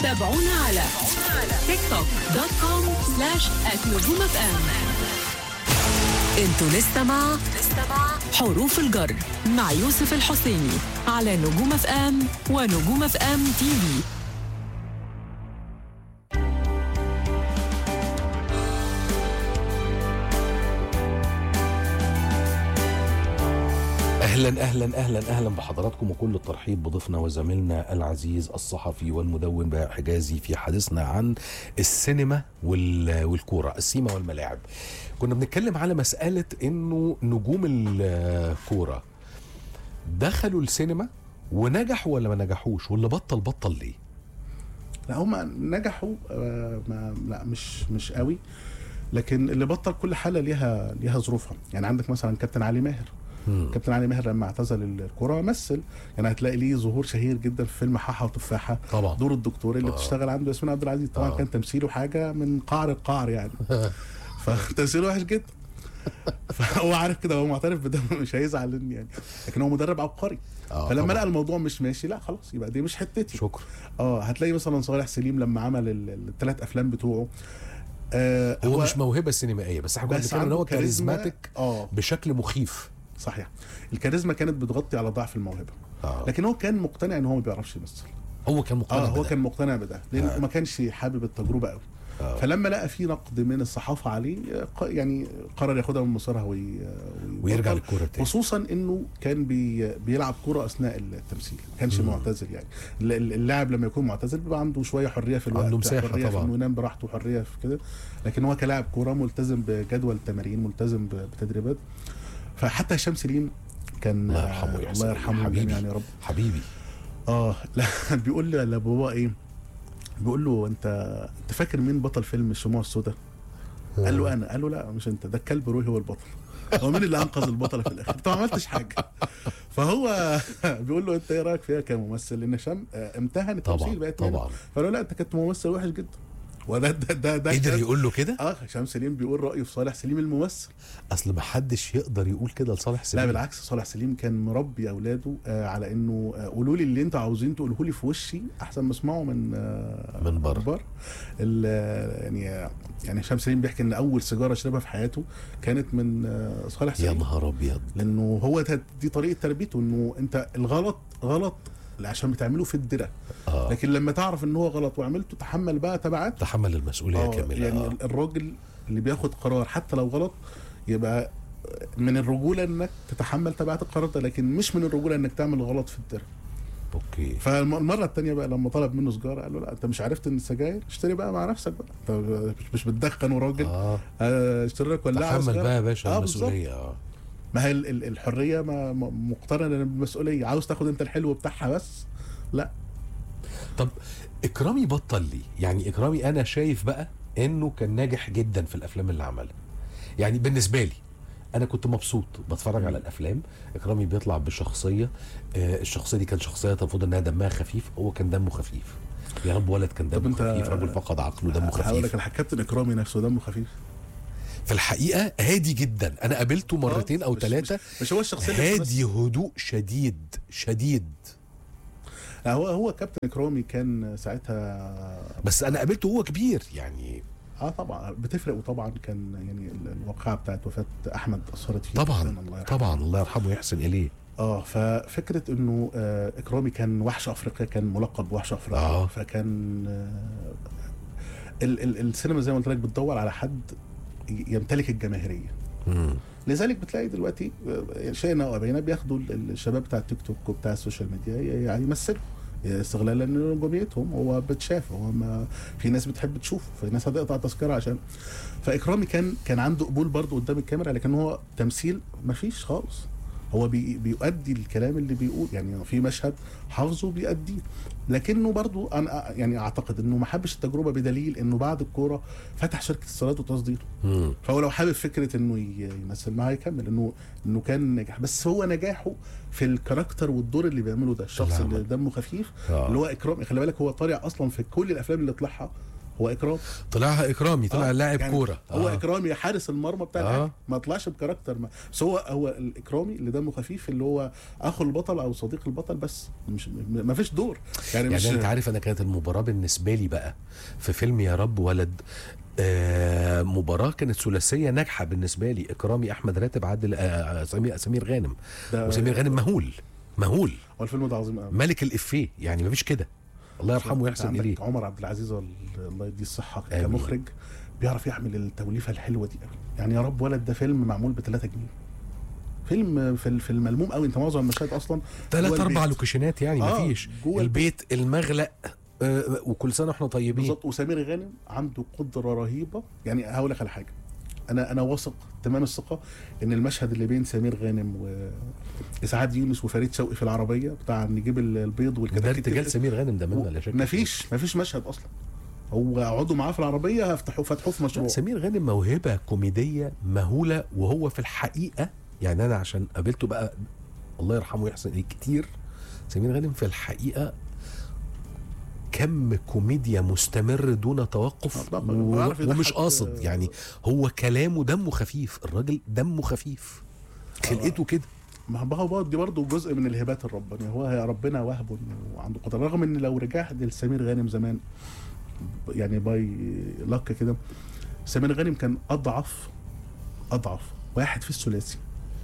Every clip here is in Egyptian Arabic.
تابعونا على تيك توك دوت كوم سلاش نجوم اف ام انتوا لسه مع حروف الجر مع يوسف الحسيني على نجوم اف ام ونجوم اف ام تي في اهلا اهلا اهلا اهلا بحضراتكم وكل الترحيب بضيفنا وزميلنا العزيز الصحفي والمدون بهاء حجازي في حديثنا عن السينما وال- والكوره السيما والملاعب كنا بنتكلم على مساله انه نجوم الكوره دخلوا السينما ونجحوا ولا ما نجحوش واللي بطل بطل ليه لا هم نجحوا آه، ما لا مش مش قوي لكن اللي بطل كل حاله ليها ليها ظروفها يعني عندك مثلا كابتن علي ماهر مم. كابتن علي ماهر لما اعتزل الكرة مثل يعني هتلاقي ليه ظهور شهير جدا في فيلم حاحة وتفاحة طبعا دور الدكتور اللي آه. بتشتغل عنده ياسمين عبد العزيز طبعا آه. كان تمثيله حاجة من قعر القعر يعني فتمثيله وحش جدا فهو عارف كده هو معترف بده مش هيزعل إن يعني لكن هو مدرب عبقري آه، فلما طبعاً. لقى الموضوع مش ماشي لا خلاص يبقى دي مش حتتي شكرا اه هتلاقي مثلا صالح سليم لما عمل الثلاث افلام بتوعه آه هو, مش موهبه سينمائيه بس احنا كنا بس بنتكلم ان عنده هو كاريزما كاريزماتيك اه بشكل مخيف صحيح الكاريزما كانت بتغطي على ضعف الموهبه آه. لكن هو كان مقتنع ان هو ما بيعرفش يمثل هو كان مقتنع اه هو بده. كان مقتنع بده لانه آه. ما كانش حابب التجربه قوي آه. فلما لقى في نقد من الصحافه عليه آه، ق- يعني قرر ياخدها من مسارها وي... وي- ويرجع ويبطل. للكوره تاني خصوصا انه كان بي... بيلعب كوره اثناء التمثيل ما كانش مم. معتزل يعني ال- ال- اللاعب لما يكون معتزل بيبقى عنده شويه حريه في الوقت عنده مساحة حريه في طبعاً. انه ينام براحته حريه في كده لكن هو كلاعب كوره ملتزم بجدول تمارين ملتزم ب- بتدريبات فحتى هشام سليم كان الله يرحمه آه، يا الله حسين. يرحمه حبيبي. يعني يا رب حبيبي اه لا بيقول لي لبابا ايه بيقول له انت انت فاكر مين بطل فيلم الشموع السوداء قال له انا قال له لا مش انت ده الكلب روحي هو البطل هو مين اللي انقذ البطله في الاخر انت ما عملتش حاجه فهو بيقول له انت ايه رايك فيها كممثل لان هشام آه، امتهن طبعا التمثيل بقت منه. طبعا فقال له لا انت كنت ممثل وحش جدا وده ده ده, ده قدر كان- يقول له كده اه هشام سليم بيقول رايه في صالح سليم الممثل اصل ما حدش يقدر يقول كده لصالح سليم لا بالعكس صالح سليم كان مربي اولاده آه على انه آه، قولوا لي اللي انتوا عاوزين تقولوه لي في وشي احسن ما اسمعه من آه من بره. بره ال- آه، يعني آه، يعني هشام سليم بيحكي ان اول سيجاره شربها في حياته كانت من آه صالح يا سليم نهار ابيض لانه هو ده- دي طريقه تربيته انه انت الغلط غلط عشان بتعمله في الدرة اه لكن لما تعرف ان هو غلط وعملته تحمل بقى تبعات تحمل المسؤوليه آه، كامله يعني آه. الراجل اللي بياخد قرار حتى لو غلط يبقى من الرجوله انك تتحمل تبعات القرار ده لكن مش من الرجوله انك تعمل غلط في الدرة اوكي فالمره الثانيه بقى لما طلب منه سجاره قال له لا انت مش عرفت ان السجاير اشتري بقى مع نفسك بقى انت مش- مش بتدخن وراجل اه آه، اشتري لك ولاعه تحمل وسجارة. بقى يا باشا آه، المسؤوليه اه ما هي ال- ال- الحريه ما ما- مقترنه بالمسؤوليه عاوز تاخد انت الحلو بتاعها بس لا طب اكرامي بطل ليه يعني اكرامي انا شايف بقى انه كان ناجح جدا في الافلام اللي عملها يعني بالنسبه لي انا كنت مبسوط بتفرج على الافلام اكرامي بيطلع بشخصيه آه الشخصيه دي كانت شخصيه المفروض انها دمها خفيف هو كان دمه خفيف يا رب ولد كان طب دمه أنت- خفيف رجل فقد عقله دمه هقول خفيف لك الكابتن اكرامي نفسه دمه خفيف في الحقيقه هادي جدا انا قابلته مرتين او مش- ثلاثه مش, مش هو الشخصيه اللي هادي هدوء شديد شديد لا هو هو كابتن اكرامي كان ساعتها بس انا قابلته وهو كبير يعني اه طبعا بتفرق وطبعا كان يعني ال- الواقعه بتاعت وفاه احمد اثرت فيه طبعا جداً، الله يرحمه. طبعا الله يرحمه ويحسن اليه اه ففكره انه آه اكرامي كان وحش افريقيا كان ملقب بوحش افريقيا آه. فكان آه ال ال السينما زي ما قلت لك بتدور على حد ي- يمتلك الجماهيريه مم. لذلك بتلاقي دلوقتي آه، شئنا او ابينا بياخدوا ال- الشباب بتاع التيك توك وبتاع السوشيال ميديا ي- يعني يمثلوا استغلالا لنجوميتهم هو بتشاف هو ما في ناس بتحب تشوفه في ناس هتقطع تذكره عشان فاكرامي كان كان عنده قبول برضه قدام الكاميرا لكن هو تمثيل ما فيش خالص هو بي بيؤدي الكلام اللي بيقول يعني في مشهد حافظه بيأديه لكنه برضو انا يعني اعتقد انه ما حبش التجربه بدليل انه بعد الكوره فتح شركه استيراد وتصدير مم. فهو لو حابب فكره انه ي- يمثل معاه يكمل انه انه كان نجح بس هو نجاحه في الكاركتر والدور اللي بيعمله ده الشخص اللي اللي دمه خفيف آه. اللي هو اكرام خلي بالك هو طالع اصلا في كل الافلام اللي طلعها هو اكرام طلعها اكرامي طلع آه، لاعب يعني كوره هو آه. اكرامي حارس المرمى بتاع آه. الأهلي. ما طلعش بكاركتر ما. بس هو هو الاكرامي اللي دمه خفيف اللي هو اخو البطل او صديق البطل بس مش ما فيش دور يعني, مش يعني انت عارف انا كانت المباراه بالنسبه لي بقى في فيلم يا رب ولد آه مباراه كانت ثلاثيه ناجحه بالنسبه لي اكرامي احمد راتب عادل آه سمير سمير غانم ده وسمير غانم مهول مهول هو الفيلم ده عظيم قوي ملك الافيه يعني مفيش كده الله يرحمه ويحسن عندك اليه عمر عبد العزيز وال- الله يديه الصحه آمين. كمخرج بيعرف يعمل التوليفه الحلوه دي قوي يعني يا رب ولد ده فيلم معمول ب 3 جنيه فيلم في في الملموم قوي انت معظم المشاهد اصلا ثلاث جوه اربع البيت. لوكيشنات يعني آه، مفيش جوه البيت المغلق آه وكل سنه واحنا طيبين بالظبط وسمير غانم عنده قدره رهيبه يعني هقول لك على حاجه انا انا واثق تمام الثقه ان المشهد اللي بين سمير غانم واسعاد يونس وفريد شوقي في العربيه بتاع نجيب البيض ده والكتاكيت ارتجال سمير غانم ده منا لا شك مفيش مفيش مشهد اصلا هو اقعدوا معاه في العربيه هفتحوه فتحوه في لا، مشروع سمير غانم موهبه كوميديه مهوله وهو في الحقيقه يعني انا عشان قابلته بقى الله يرحمه ويحسن اليه كتير سمير غانم في الحقيقه كم كوميديا مستمر دون توقف آه، طبعاً. و... بيعرف يضحك، ومش قاصد آه. يعني هو كلامه دمه خفيف الراجل دمه خفيف خلقته كده ما هو هو برضه- دي برضه جزء من الهبات الربانيه هو يا ربنا وهبه انه عنده قدره رغم ان لو رجعت لسمير غانم زمان يعني باي لك كده سمير غانم كان اضعف اضعف واحد في الثلاثي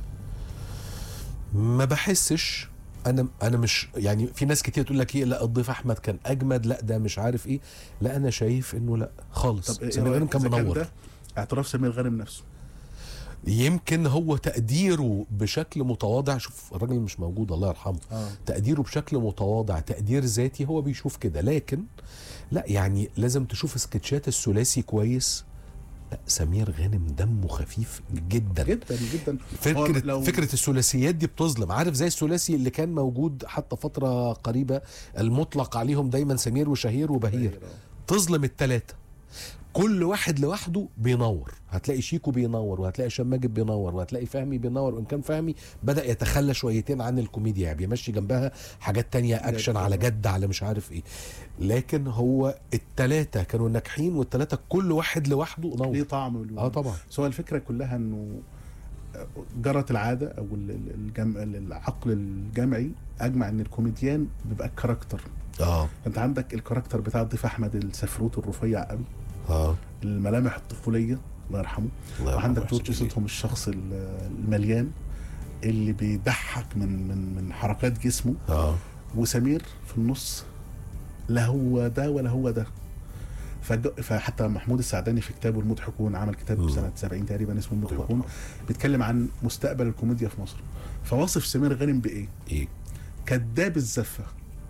ما بحسش انا انا مش يعني في ناس كتير تقول لك ايه لا الضيف احمد كان اجمد لا ده مش عارف ايه لا انا شايف انه لا خالص طب إيه سمير غانم رأيك كان إذا منور ده اعتراف سمير غانم نفسه يمكن هو تقديره بشكل متواضع شوف الراجل مش موجود الله يرحمه اه تقديره بشكل متواضع تقدير ذاتي هو بيشوف كده لكن لا يعني لازم تشوف سكتشات الثلاثي كويس لا سمير غانم دمه خفيف جدا جدا جدا هو فكرة لو- فكرة الثلاثيات دي بتظلم عارف زي الثلاثي اللي كان موجود حتى فترة قريبة المطلق عليهم دايما سمير وشهير وبهير تظلم التلاتة كل واحد لوحده بينور هتلاقي شيكو بينور وهتلاقي هشام ماجد بينور وهتلاقي فهمي بينور وان كان فهمي بدا يتخلى شويتين عن الكوميديا يعني بيمشي جنبها حاجات تانية اكشن جد. على جد على مش عارف ايه لكن هو التلاتة كانوا ناجحين والتلاتة كل واحد لوحده ليه نور طعم ولون. اه طبعا سواء الفكره كلها انه جرت العاده او ال- ال- الجم... العقل الجمعي اجمع ان الكوميديان بيبقى الكاركتر اه انت عندك الكاركتر بتاع الضيف احمد السفروت الرفيع قوي اه الملامح الطفوليه الله يرحمه الله يرحمه وعندك ويحسن جورج إليه. سيدهم الشخص ال- المليان اللي بيضحك من من من حركات جسمه اه وسمير في النص لا هو ده ولا هو ده فج... فحتى محمود السعداني في كتابه المضحكون عمل كتاب مم. سنه 70 تقريبا اسمه الله المضحكون يرحمه. بيتكلم عن مستقبل الكوميديا في مصر فواصف سمير غانم بايه؟ ايه كذاب الزفه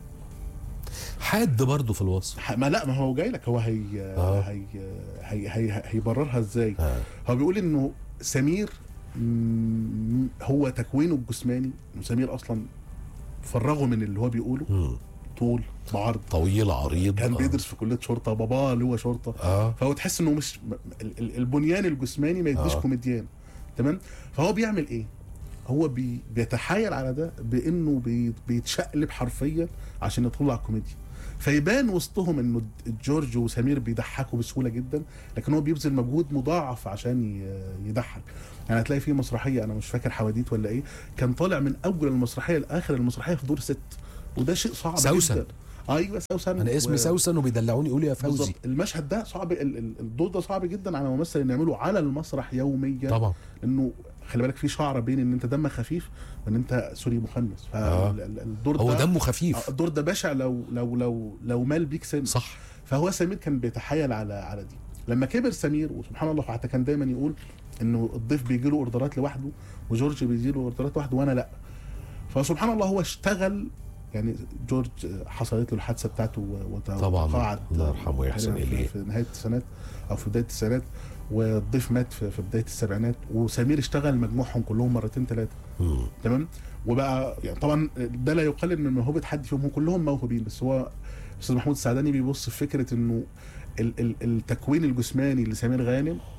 حاد برضه في الوصف ح- ما لا ما هو جاي لك هو هي آه. هي هي هي هيبررها ازاي؟ آه. هو بيقول انه سمير مم، هو تكوينه الجسماني انه سمير اصلا فرغه من اللي هو بيقوله مم. طول بعرض طويل عريض كان آه. بيدرس في كليه شرطه باباه اللي هو شرطه اه فهو تحس انه مش م- ال- ال- البنيان الجسماني ما يديش آه. كوميديان تمام فهو بيعمل ايه هو بي بيتحايل على ده بانه بي بيتشقلب حرفيا عشان يطلع كوميديا فيبان وسطهم انه جورج وسمير بيضحكوا بسهوله جدا لكن هو بيبذل مجهود مضاعف عشان ي- يضحك يعني هتلاقي في مسرحيه انا مش فاكر حواديت ولا ايه كان طالع من اول المسرحيه لاخر المسرحيه في دور ست وده شيء صعب سوسن. جدا ايوه سوسن انا اسمي و- سوسن وبيدلعوني يقولوا يا فوزي بالظبط المشهد ده صعب ال- ال- الدور ده صعب جدا على ممثل انه يعمله على المسرح يوميا طبعا انه خلي بالك في شعره بين ان انت دمك خفيف وان انت سوري مخنث آه. فالدور هو ده دمه آه، خفيف الدور ده بشع لو لو لو لو مال بيك سن صح فهو سمير كان بيتحايل على على دي لما كبر سمير وسبحان الله حتى كان دايما يقول انه الضيف بيجي له اوردرات لوحده وجورج بيجي له اوردرات لوحده وانا لا فسبحان الله هو اشتغل يعني جورج حصلت له الحادثه بتاعته و- وت- طبعاً. وتقاعد الله يرحمه ويحسن تقريباً في- إليه. في نهايه التسعينات او في بدايه التسعينات والضيف مات في, في بدايه السبعينات وسمير اشتغل مجموعهم كلهم مرتين ثلاثه مم. تمام وبقى يعني طبعا ده لا يقلل من موهبه حد فيهم هم كلهم موهوبين بس هو استاذ محمود السعداني بيبص في فكره انه ال ال التكوين الجسماني لسمير غانم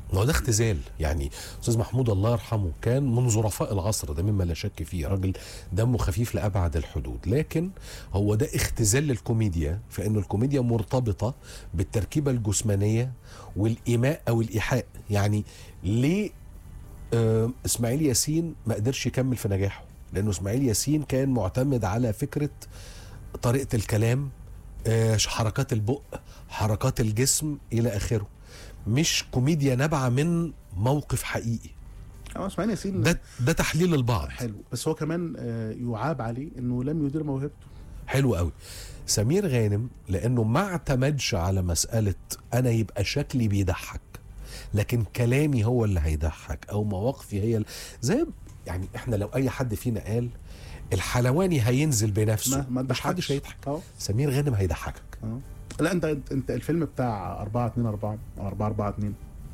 ما هو ده اختزال يعني استاذ محمود الله يرحمه كان من ظرفاء العصر ده مما لا شك فيه راجل دمه خفيف لابعد الحدود لكن هو ده اختزال للكوميديا فان الكوميديا مرتبطه بالتركيبه الجسمانيه والايماء او الايحاء يعني ليه آه اسماعيل ياسين ما قدرش يكمل في نجاحه لانه اسماعيل ياسين كان معتمد على فكره طريقه الكلام آه حركات البق حركات الجسم الى اخره مش كوميديا نابعه من موقف حقيقي اه اسماعيل ياسين ده ده تحليل البعض حلو بس هو كمان آه، يعاب عليه انه لم يدير موهبته حلو قوي سمير غانم لانه ما اعتمدش على مساله انا يبقى شكلي بيضحك لكن كلامي هو اللي هيضحك او مواقفي هي ال- زي يعني احنا لو اي حد فينا قال الحلواني هينزل بنفسه ما ما مش حدش تضحكش. هيضحك اه سمير غانم هيضحكك اه لا انت انت الفيلم بتاع 4 2 4 او 4 4 2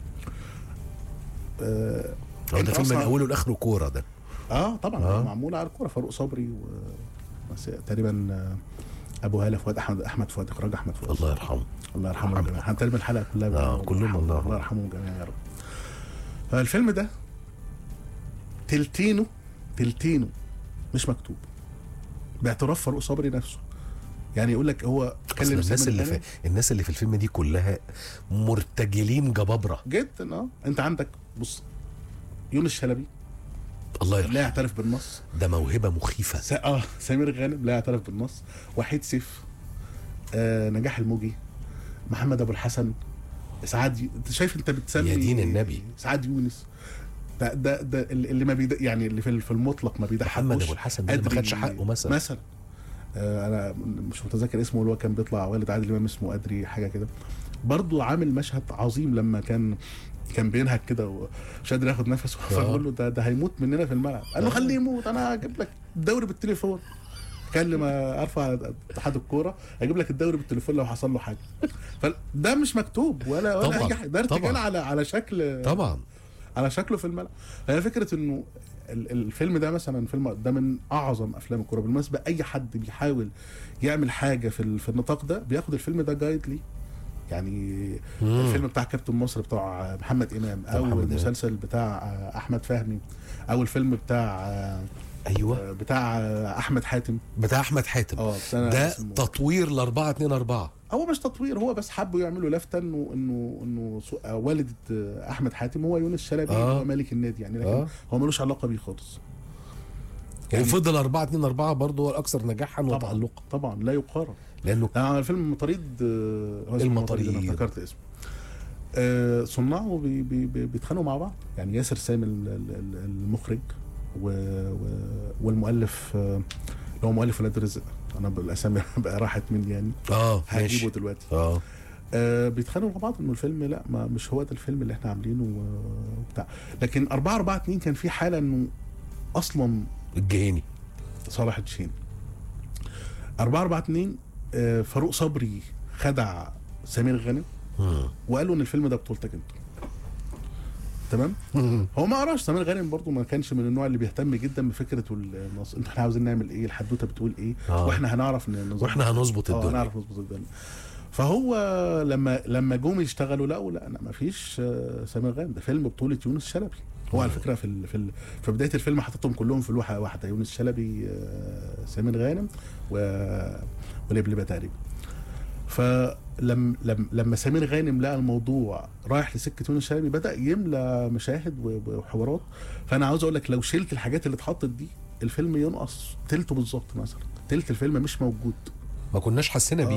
آه هو أنت ده فيلم من أصلاً- اوله لاخره كوره ده اه طبعا آه. آه. معمول على الكوره فاروق صبري و بس تقريبا آه، ابو هاله فؤاد احمد احمد فؤاد اخراج احمد فؤاد الله يرحمه الله يرحمه محمد. الجميع احنا تقريبا الحلقه كلها آه، بنقول كلهم الله يرحمه. الله يرحمهم جميعا يا رب فالفيلم ده تلتينه تلتينه مش مكتوب باعتراف فاروق صبري نفسه يعني يقول لك هو أصل كلم الناس سامر اللي في غانم الناس اللي في الفيلم دي كلها مرتجلين جبابره جدا اه انت عندك بص يونس شلبي الله لا يرحمه يعترف بالنص ده موهبه مخيفه س... اه سمير غانم لا يعترف بالنص وحيد سيف آه نجاح الموجي محمد ابو الحسن سعاد ي- انت شايف انت بتسمي يا دين النبي. سعاد يونس ده ده ده اللي ما بيد... يعني اللي في في المطلق ما بيضحكوش محمد ابو الحسن ده اللي ما أدري- خدش حقه مثلا مثلا آه انا مش متذكر اسمه اللي هو كان بيطلع والد عادل امام اسمه ادري حاجه كده برضو عامل مشهد عظيم لما كان كان بينهك كده ومش قادر ياخد نفسه فبقول له ده ده هيموت مننا في الملعب قال له آه. خليه يموت انا هجيب لك الدوري بالتليفون كلم ارفع اتحاد الكوره هجيب لك الدوري بالتليفون لو حصل له حاجه فده مش مكتوب ولا ولا طبعاً، اي حاجه ده ارتجال طبعاً. على على شكل طبعا على شكله في الملعب هي فكره انه ال- الفيلم ده مثلا فيلم ده من اعظم افلام الكوره بالمناسبه اي حد بيحاول يعمل حاجه في ال- في النطاق ده بياخد الفيلم ده جايد ليه يعني مم. الفيلم بتاع كابتن مصر بتاع محمد امام بتاع او محمد إمام. المسلسل بتاع احمد فهمي او الفيلم بتاع ايوه بتاع احمد حاتم بتاع احمد حاتم اه بس أنا ده اسمه- تطوير ل 4 2 4 هو مش تطوير هو بس حبوا يعملوا لفته انه انه انه سو- آه، والد آه، احمد حاتم هو يونس شلبي آه. هو مالك النادي يعني لكن آه. هو ملوش علاقه بيه خالص يعني- وفضل 4 2 4 برضه هو الاكثر نجاحا طبعا وتالقا طبعا لا يقارن لانه ده عمل فيلم مطاريد آه، هو اسمه المطاريد. انا افتكرت اسمه آه، صناعه بي بي بي بيتخانقوا مع بعض يعني ياسر سامي ال- ال- ال- المخرج و و والمؤلف آه، اللي هو مؤلف ولاد رزق انا بالاسامي بقى راحت مني يعني اه هجيبه ماشي دلوقتي اه آه بيتخانقوا مع بعض انه الفيلم لا ما مش هو ده الفيلم اللي احنا عاملينه و- وبتاع لكن 4 4 2 كان في حاله انه اصلا الجهيني صالح الدشين 4 4 2 آه، فاروق صبري خدع سمير غانم مم. وقالوا ان الفيلم ده بطولتك انت تمام هو ما قراش سمير غانم برضو ما كانش من النوع اللي بيهتم جدا بفكره النص انتوا احنا عاوزين نعمل ايه الحدوته بتقول ايه آه. واحنا هنعرف ن- نظبط واحنا هنظبط اه الدنيا هنعرف نظبط الدنيا فهو لما لما جم يشتغلوا لقوا لا ما فيش آه، سمير غانم ده فيلم بطوله يونس شلبي هو على فكره في ال في ال في بدايه الفيلم حطيتهم كلهم في لوحه واحده يونس شلبي آه، سمير غانم و ولبلبه تقريبا فلما لما لما سمير غانم لقى الموضوع رايح لسكه يونس شلبي بدا يملى مشاهد و- وحوارات فانا عاوز اقول لك لو شلت الحاجات اللي اتحطت دي الفيلم ينقص تلته بالظبط مثلا تلت الفيلم مش موجود ما كناش حسينا بيه